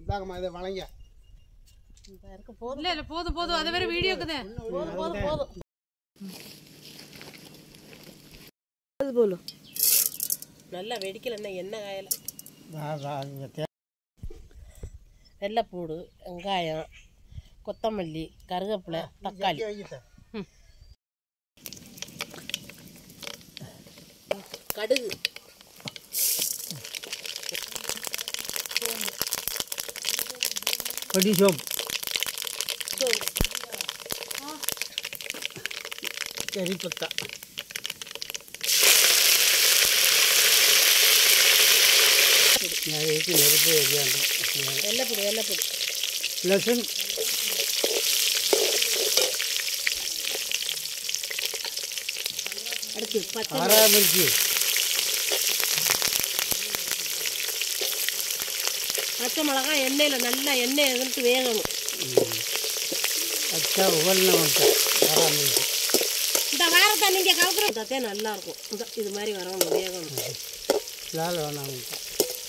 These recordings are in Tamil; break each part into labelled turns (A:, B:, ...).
A: இதாகம்மா இதை வளைங்க
B: இந்த இருக்க போதும்
C: இல்ல இல்ல போதும் போதும் அது வேற வீடியோக்கு தான்
B: போதும் போதும் போதும் அது போலும் நல்லா வெடிக்கலன்னா எண்ணெய் காயல
A: வா- வா, இங்க தே-
B: வெள்ளைப்பூடு வெங்காயம் கொத்தமல்லி கருவேப்பிலை தக்காளி
A: வைக்கிட்ட.
B: கடுகு
A: பொடி சோப்
B: சோம்பு
A: கறி பத்தா நெருப்பு நெருப்பு எரியாண்டோம்
B: வெள்ளைப்பூடு வெள்ளைப்பூடு
A: லெசன்
B: அடுத்து பச்சை
A: ஆறாமிருச்சி
B: பச்சை மிளகாய் எண்ணெயில் நல்லா எண்ணெய் எதிர்த்து வேகணும்
A: அச்சா உவல்னா வந்துட்டேன் ஆறாமிருச்சி
B: இந்த காரத்தை நீங்கள் கவுக்குறதே நல்லா இருக்கும் இந்த இது மாதிரி வரணும் வேகணும்
A: லால் வேணாம் வந்துட்டேன்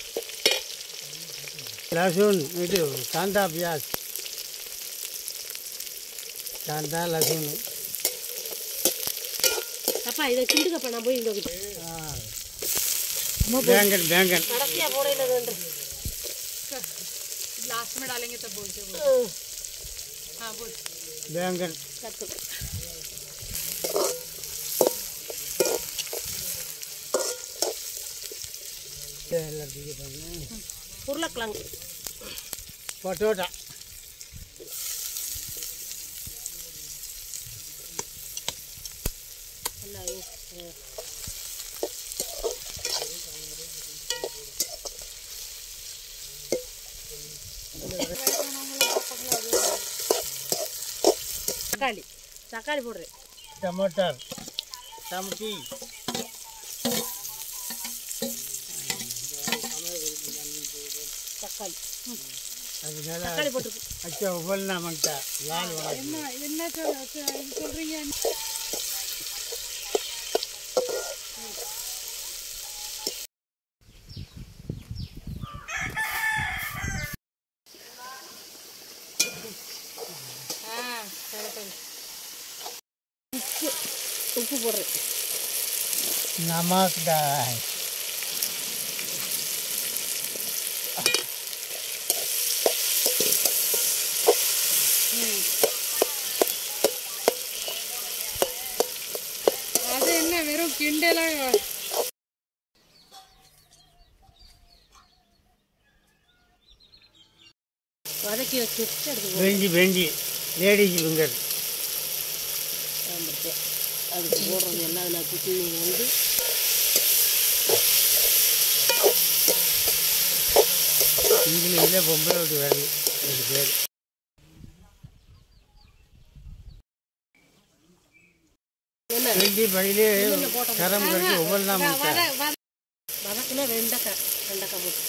A: லசூன் இது காந்தா பியாஸ் காந்தா லசூன்
B: அப்பா இதை கிண்டுக்கப்பா நான் போய் இங்கே
A: பேங்கன் பேங்கன்
B: கடைசியாக போடையில் ரெண்டு
C: लास्ट में डालेंगे तब बोलते बोल हाँ बोल
A: பேங்கன்
B: கற்று
A: எல்லாத்தையும் பண்ணு
B: உருளைக்கிழங்கு
A: பொட்டோட்டா
B: நல்லா வே- தக்காளி தக்காளி போடுறேன்
A: டமாட்டர் டமட்டி
B: தக்காளி
A: அதனால
B: தக்காளி போட்டுருக்கு
A: அச்சா உவல்னா மங்கிட்ட லால் வேணாம்
C: என்ன என்ன சொல்- சொல்- சொல்றீங்க ஆ சரி சரி
B: உப்பு போடுறேன்
A: நமக் டாய்
C: அது என்ன வெறும் கிண்டலாம்
B: வதக்கி வச்சுட்டு எடுத்து
A: வெஞ்சி வெஞ்சி லேடிஸ் ஃபிங்கர்
B: போடுறேன் அதுக்கு போடுறது எல்லாம் அதில் குத்தி வந்து
A: இங்கிலீஷில் பொம்பளை விட்டு வேலை அதுக்கு பேர்
B: என்ன
A: வெஞ்சி பழியிலே கரம் கட்டி உவல்னா மங்கிட்ட
B: வதக்குனா வெண்டைக்காய் வெண்டைக்காய் போட்டு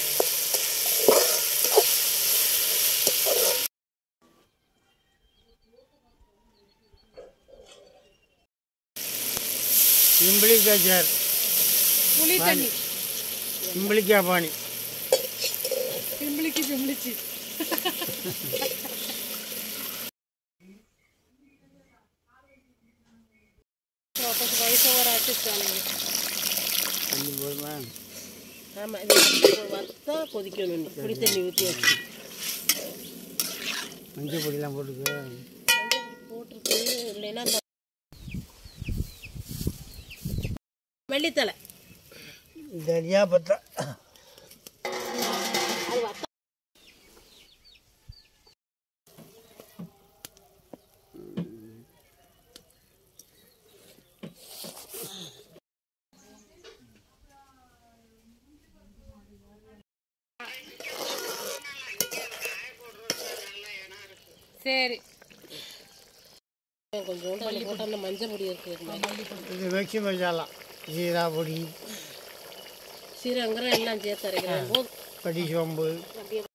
A: இம்பிளிக்கா சார்
C: புளி தண்ணி
A: இம்பிளிக்கா பாணி
C: பிம்பிளிக்கு பிம்பிளிச்சு கொஞ்சம் வயசு ஒரு ஆர்டிஸ்ட் ஆனீங்க
A: கொஞ்சம் போதுமா
B: ஆமாம் இது வத்தா கொதிக்கணும் இன்னும். புளி தண்ணி ஊற்றி வச்சு
A: மஞ்சள் பொடியெல்லாம் போட்டுக்க
B: போட்டிருக்கு இல்லைன்னா அந்த மல்லித்தலை
A: தனியா பத்தா
B: அது வத்தா
C: சரி
B: கொஞ்சோண்டு அதில் போட்டோம்னா மஞ்சள் பொடி இருக்குது
A: இது மிக்சி மசாலா ஜீரா பொடி
B: சீரகங்கிறோம் எல்லாம் சேர்த்து அரைக்கிறேன் போதும்
A: படி சோம்பு
B: அப்படியே